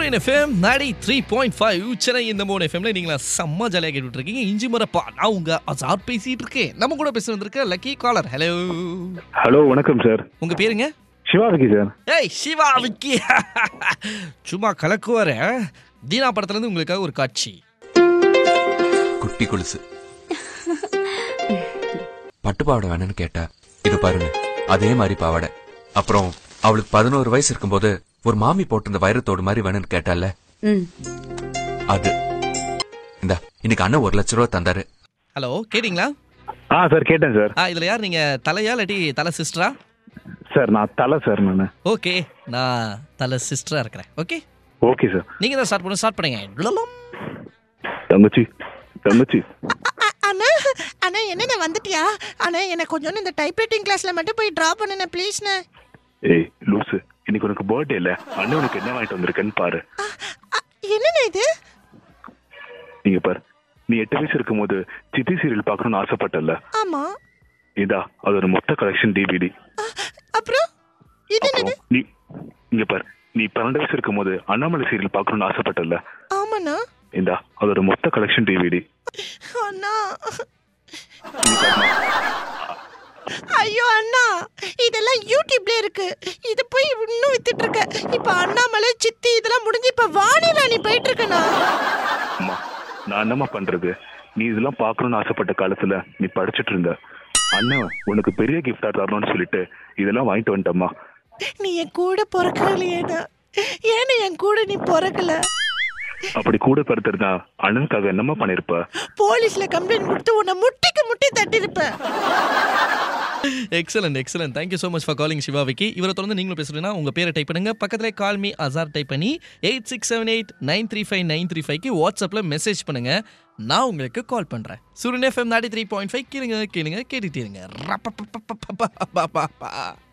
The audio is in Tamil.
சூரியன் எஃப்எம் நாடி த்ரீ பாயிண்ட் ஃபைவ் சென்னை இந்த மூணு எஃப்எம்ல நீங்களா செம்ம ஜாலியாக கேட்டுட்டு இருக்கீங்க இஞ்சி மரப்பா நான் உங்க அசார் பேசிட்டு இருக்கேன் நம்ம கூட பேச வந்திருக்க லக்கி காலர் ஹலோ ஹலோ வணக்கம் சார் உங்க பேருங்க சிவா விக்கி சார் ஏய் சிவா விக்கி சும்மா கலக்குவார தீனா படத்துல இருந்து உங்களுக்காக ஒரு காட்சி குட்டி கொலுசு பட்டு பாவாடை வேணும்னு கேட்டா இது பாருங்க அதே மாதிரி பாவாடை அப்புறம் அவளுக்கு பதினோரு வயசு இருக்கும்போது ஒரு மாமி போட்டிருந்த வைரத்தோடு மாதிரி வேணும்னு கேட்டால ம் அது இந்த இன்னைக்கு அண்ணன் ஒரு லட்ச ரூபா தந்தாரு ஹலோ கேட்டிங்களா ஆ சார் கேட்டேன் சார் ஆ இதுல யார் நீங்க தலையா இல்லாட்டி தலை சிஸ்டரா சார் நான் தலை சார் நான் ஓகே நான் தலை சிஸ்டரா இருக்கிறேன் ஓகே ஓகே சார் நீங்க தான் ஸ்டார்ட் பண்ண ஸ்டார்ட் பண்ணுங்க டுலலும். தங்கச்சி தங்கச்சி அ- அண்ணா அண்ணா என்னண்ணே வந்துட்டியா அண்ணா எனக்கு கொஞ்சம் இந்த டைப்ரைட்டிங் கிளாஸ்ல மட்டும் போய் ட்ரா பண்ணுண்ணே ப்ளீஸ்ண்ணே ஏய் லூசு இன்னைக்கு உனக்கு பர்த்டே இல்ல அண்ணன் உனக்கு என்ன வாங்கிட்டு வந்திருக்கேன்னு பாரு என்னண்ணே இது நீங்க பாரு நீ எட்டு வயசு இருக்கும்போது சித்தி சீரியல் பார்க்கணும்னு ஆசைப்பட்டல ஆமா இதா அது ஒரு மொத்த கலெக்ஷன் டிவிடி அ- அப்புறம் இது என்னது அப்புறம் நீ இங்க பாரு நீ பன்னெண்டு வயசு இருக்கும்போது அண்ணாமலை சீரியல் பார்க்கணும்னு ஆசைப்பட்டல ஆமாண்ணா இந்தா அது ஒரு மொத்த கலெக்ஷன் டிவிடி அண்ணா ஐயோ அண்ணா இதெல்லாம் யூடியூப்ல இருக்கு இது போய் இன்னும் வித்துட்டு இருக்க இப்ப அண்ணாமலை சித்தி இதெல்லாம் முடிஞ்சு இப்ப வானிலை நீ போயிட்டு இருக்கண்ணா அம்மா நான் என்னம்மா பண்றது நீ இதெல்லாம் பார்க்கணும்னு ஆசைப்பட்ட காலத்துல நீ படிச்சிட்டு இருந்த அண்ணன் உனக்கு பெரிய கிஃப்டா தரணும்னு சொல்லிட்டு இதெல்லாம் வாங்கிட்டு வந்துட்டம்மா நீ என் கூட பிறக்கலையேண்ணா ஏன்னு என் கூட நீ பிறக்கல அப்படி கூட பிறந்திருந்தா அண்ணனுக்காக என்னம்மா பண்ணிருப்ப போலீஸ்ல கம்ப்ளைண்ட் கொடுத்து உன்னை முட்டிக்கு முட்டி தட்டிருப்பேன் excellent excellent thank you so much for calling Siva Vicky இவரை தொடர்ந்து நீங்களும் பேசுறீங்கன்னா உங்க பேரை டைப் பண்ணுங்க பக்கத்துல கால் மீ அசார் டைப் பண்ணி eight six seven eight nine three five nine three ஃபைவ்க்கு வாட்ஸ்அப்ல மெசேஜ் பண்ணுங்க நான் உங்களுக்கு கால் பண்றேன் சூரியன் எஃப்எம் நாடி த்ரீ பாயிண்ட் ஃபைவ் கேளுங்க கேளுங்க கேட்டுட்டே இருங்க